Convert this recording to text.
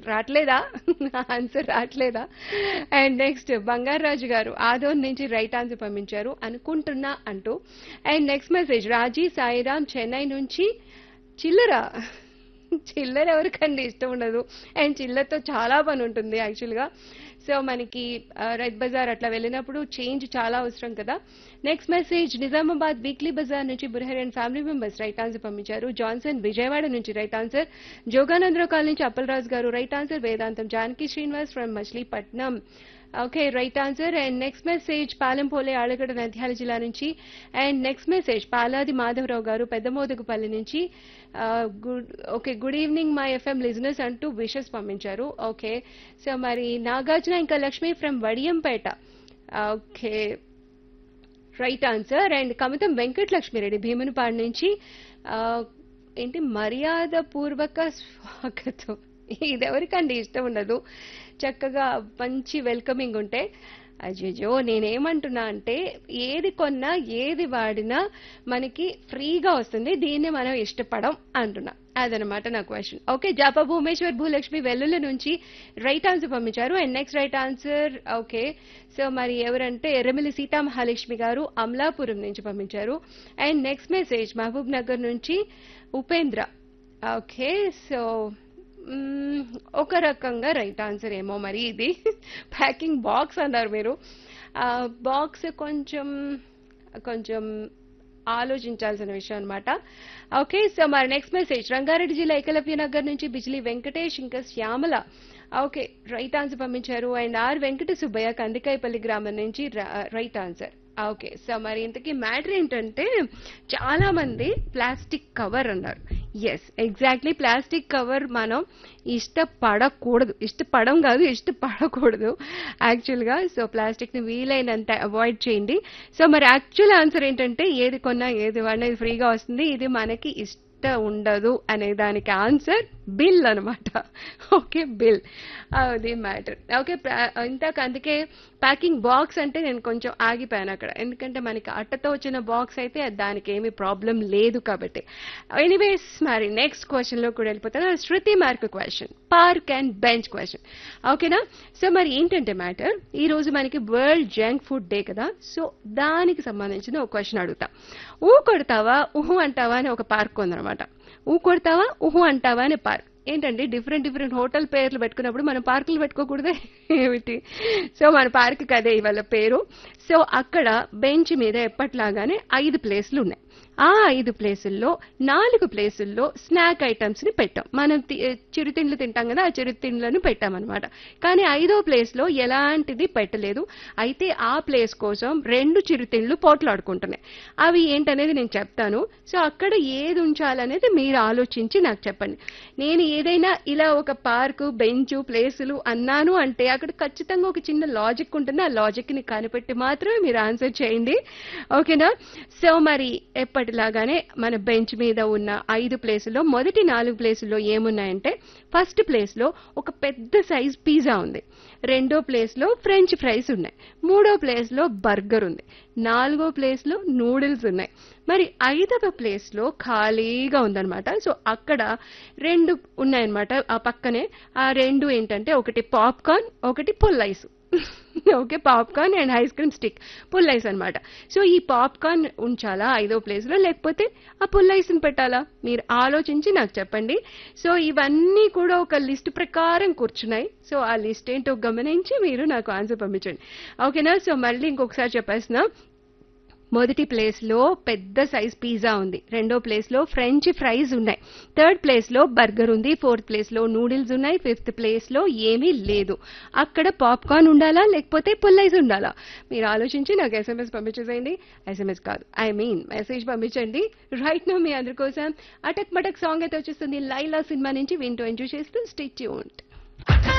రావట్లేదా ఆన్సర్ రావట్లేదా and next Bangarraju గారు ఆదోన్ నుంచి రైట్ ఆన్సర్ పంపించారు అనుకుంటున్నా అంటూ and next message Raji Sairam Chennai నుంచి చిల్లర చిల్లర ఎవరికండి ఇష్టం ఉండదు అండ్ చిల్లరతో చాలా పని ఉంటుంది యాక్చువల్గా సో మనకి ఆ, రైత్ బజార్ అట్లా వెళ్ళినప్పుడు చేంజ్ చాలా అవసరం కదా next message Nizamabad weekly Bazar నుంచి Burahari and family members right answer పంపించారు జాన్సన్ విజయవాడ నుంచి రైట్ ఆన్సర్ జోగానందరావు కాలనీ నుంచి అప్పలరాజు గారు right answer Vedantam Janaki Srinivas from Machilipatnam okay right answer and next message Palempole Allagadda Nandyal జిల్లా నుంచి and next message Paladi Madhavarao గారు పెద్దమోదుగుపల్లి నుంచి good okay good evening my F M listeners అంటూ విషెస్ పంపించారు ఓకే సో మరి నాగార్జున ఇంకా Lakshmi from Vadiyampeta okay right answer and Kamitam Venkata Lakshmireddy Bhimunipadu నుంచి ఆ, ఏంటి మర్యాద పూర్వక స్వాగతం ఇది ఎవరికండి ఇష్టం ఉండదు చక్కగా మంచి వెల్కమింగ్ ఉంటే అయ్యో నేనేమంటున్నా అంటే ఏది కొన్నా ఏది వాడినా మనకి ఫ్రీగా వస్తుంది దీన్ని మనం ఇష్టపడం అంటున్నా అదనమాట నా క్వశ్చన్ ఓకే జాపా భూమేశ్వర్ భూలక్ష్మి వెల్లుల నుంచి రైట్ ఆన్సర్ పంపించారు and next right answer okay so మరి ఎవరంటే ఎర్రమిల్లి సీతామహాలక్ష్మి గారు అమలాపురం నుంచి పంపించారు and next message Mahbubnagar నుంచి ఉపేంద్ర ఓకే సో మ్మ్, ఒక రకంగా రైట్ ఆన్సర్ ఏమో మరి ఇది ప్యాకింగ్ బాక్స్ అన్నారు మీరు బాక్స్ కొంచెం కొంచెం ఆలోచించాల్సిన విషయం అన్నమాట ఓకే సో మరి నెక్స్ట్ మెసేజ్ రంగారెడ్డి జిల్లా ఏకలవ్య నగర్ నుంచి బిజిలీ వెంకటేష్ ఇంకా శ్యామల ఓకే రైట్ ఆన్సర్ పంపించారు అండ్ ఆర్ వెంకట సుబ్బయ్య కందికాయపల్లి గ్రామం నుంచి రైట్ ఆన్సర్ ఓకే సో మరి ఇంతకీ మ్యాటర్ ఏంటంటే చాలా మంది ప్లాస్టిక్ కవర్ అన్నారు ఎస్ ఎగ్జాక్ట్లీ ప్లాస్టిక్ కవర్ మనం ఇష్టపడకూడదు ఇష్టపడం కాదు ఇష్టపడకూడదు యాక్చువల్గా సో ప్లాస్టిక్ని వీలైనంత అవాయిడ్ చేయండి సో మరి యాక్చువల్ ఆన్సర్ ఏంటంటే ఏది కొన్నా ఏది వాడినా ఇది ఫ్రీగా వస్తుంది ఇది మనకి ఇష్ట ఉండదు అనే దానికి ఆన్సర్ బిల్ అనమాట ఓకే బిల్ అది మ్యాటర్ ఓకే ఇంతకు అందుకే ప్యాకింగ్ బాక్స్ అంటే నేను కొంచెం ఆగిపోయాను అక్కడ ఎందుకంటే మనకి అట్టతో వచ్చిన బాక్స్ అయితే దానికి ఏమీ ప్రాబ్లం లేదు కాబట్టి ఎనీవేస్ మరి నెక్స్ట్ క్వశ్చన్ లో కూడా వెళ్ళిపోతాను Shruti mark question park and bench question ఓకేనా సో మరి ఏంటంటే మ్యాటర్ ఈ రోజు మనకి వరల్డ్ జంక్ ఫుడ్ డే కదా సో దానికి సంబంధించిన ఒక క్వశ్చన్ అడుగుతా ఊ కొడతావా ఊహు అంటావా అని ఒక పార్క్ ఉందన్నమాట ఊ కొడతావా ఊహు అంటావా అనే పార్క్ ఏంటండి డిఫరెంట్ డిఫరెంట్ హోటల్ పేర్లు పెట్టుకున్నప్పుడు మనం పార్కులు పెట్టుకోకూడదే ఏమిటి సో మన పార్క్ అదే ఇవాళ పేరు సో అక్కడ బెంచ్ మీద ఎప్పట్లాగానే ఐదు ప్లేస్లు ఉన్నాయి ఆ ఐదు ప్లేసుల్లో నాలుగు ప్లేసుల్లో స్నాక్ ఐటమ్స్ ని పెట్టాం మనం తి- చిరుతిండ్లు తింటాం కదా ఆ చిరుతిండ్లను పెట్టామన్నమాట కానీ ఐదో ప్లేస్ లో ఎలాంటిది పెట్టలేదు అయితే ఆ ప్లేస్ కోసం రెండు చిరుతిండ్లు పోట్లాడుకుంటున్నాయి అవి ఏంటనేది నేను చెప్తాను సో అక్కడ ఏది ఉంచాలనేది మీరు ఆలోచించి నాకు చెప్పండి నేను ఏదైనా ఇలా ఒక పార్కు బెంచ్ ప్లేసులు అన్నాను అంటే అక్కడ ఖచ్చితంగా ఒక చిన్న లాజిక్ ఉంటుంది ఆ లాజిక్ ని కనిపెట్టి మాత్రమే మీరు ఆన్సర్ చేయండి ఓకేనా సో మరి ఎప్పటిలాగానే మన బెంచ్ మీద ఉన్న ఐదు ప్లేసుల్లో మొదటి నాలుగు ప్లేసుల్లో ఏమున్నాయంటే ఫస్ట్ ప్లేస్ లో ఒక పెద్ద సైజ్ పిజ్జా ఉంది రెండో ప్లేస్ లో ఫ్రెంచ్ ఫ్రైస్ ఉన్నాయి మూడో ప్లేస్ లో బర్గర్ ఉంది నాలుగో ప్లేస్ లో నూడిల్స్ ఉన్నాయి మరి ఐదవ ప్లేస్ లో ఖాళీగా ఉందన్నమాట సో అక్కడ రెండు ఉన్నాయన్నమాట ఆ పక్కనే ఆ రెండు ఏంటంటే ఒకటి పాప్కార్న్ ఒకటి పుల్లైస్ okay popcorn and ice cream stick పుల్లైస్ అన్నమాట సో ఈ పాప్కార్న్ ఉంచాలా ఐదో ప్లేస్ లో లేకపోతే ఆ పుల్లైస్ ని పెట్టాలా మీరు ఆలోచించి నాకు చెప్పండి సో ఇవన్నీ కూడా ఒక లిస్ట్ ప్రకారం కూర్చున్నాయి సో ఆ లిస్ట్ ఏంటో గమనించి మీరు నాకు ఆన్సర్ పంపించండి ఓకేనా సో మళ్ళీ ఇంకొకసారి చెప్పేస్తున్నా మొదటి ప్లేస్ లో పెద్ద సైజ్ పిజ్జా ఉంది రెండో ప్లేస్ లో ఫ్రెంచ్ ఫ్రైస్ ఉన్నాయి థర్డ్ ప్లేస్ లో బర్గర్ ఉంది ఫోర్త్ ప్లేస్ లో నూడిల్స్ ఉన్నాయి ఫిఫ్త్ ప్లేస్ లో ఏమీ లేదు అక్కడ పాప్కార్న్ ఉండాలా లేకపోతే పుల్లైస్ ఉండాలా మీరు ఆలోచించి నాకు ఎస్ఎంఎస్ పంపించేసేయండి ఎస్ఎంఎస్ కాదు ఐ మీన్ మెసేజ్ పంపించండి రైట్ నో మీ అందరి కోసం అటక్ మటక్ సాంగ్ అయితే వచ్చేస్తుంది లైలా సినిమా నుంచి వింటూ ఎంజాయ్ చేస్తూ స్టిచ్ ఉంట్